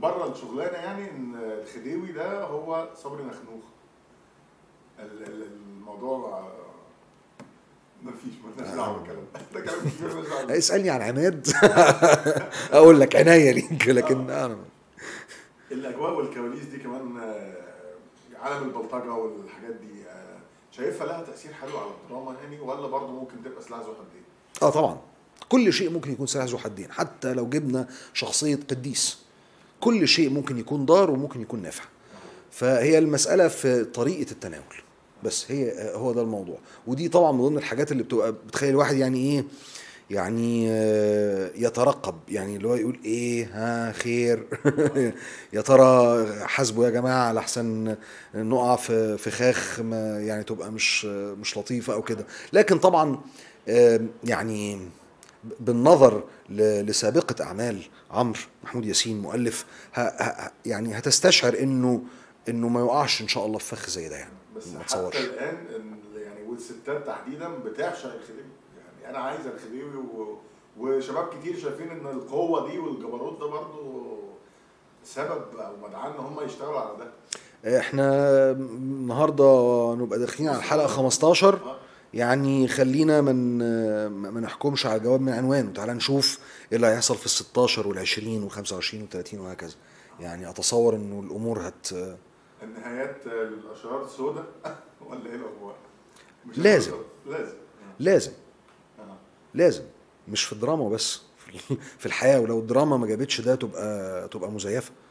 بره الشغلانه يعني ان الخديوي ده هو صبري نخنوخ ال- ال- الموضوع آه، مفيش مالناش دعوه بالكلام ده ده كلام كبير مالناش دعوه بيه. اسالني عن عماد اقول لك عناية ليك لكن انا الاجواء والكواليس دي كمان آه، عالم البلطجه والحاجات دي آه، شايفها لها تاثير حلو على الدراما يعني ولا برضه ممكن تبقى سلاح ذو حدين؟ اه طبعا كل شيء ممكن يكون سلاح ذو حدين حتى لو جبنا شخصية قديس كل شيء ممكن يكون ضار وممكن يكون نافع فهي المسألة في طريقة التناول بس هي هو ده الموضوع ودي طبعا من ضمن الحاجات اللي بتبقى بتخلي الواحد يعني ايه يعني آه، يترقب يعني اللي هو يقول ايه ها خير يا ترى حاسبوا يا جماعه لحسن نقع في في خاخ ما يعني تبقى مش مش لطيفه او كده لكن طبعا آه، يعني بالنظر ل- لسابقه اعمال عمرو محمود ياسين مؤلف ه- ه- يعني هتستشعر انه انه ما يقعش ان شاء الله في فخ زي ده يعني بس ما حتى تصورش الان إن- يعني والستات تحديدا بتعشق الخديوي يعني انا عايز الخديوي و... وشباب كتير شايفين ان القوه دي والجبروت ده برضه سبب او مدعاه ان هم يشتغلوا على ده احنا النهارده نبقى داخلين على الحلقه 15 آه. يعني خلينا من ما نحكمش على الجواب من عنوانه تعالى نشوف ايه اللي هيحصل في ال 16 وال 20 وال 25 وال 30 وهكذا يعني اتصور انه الامور هت النهايات الاشرار سوداء ولا ايه الاخبار؟ مش لازم. هتوصل. لازم لازم آه. لازم مش في الدراما بس في الحياه ولو الدراما ما جابتش ده تبقى تبقى مزيفه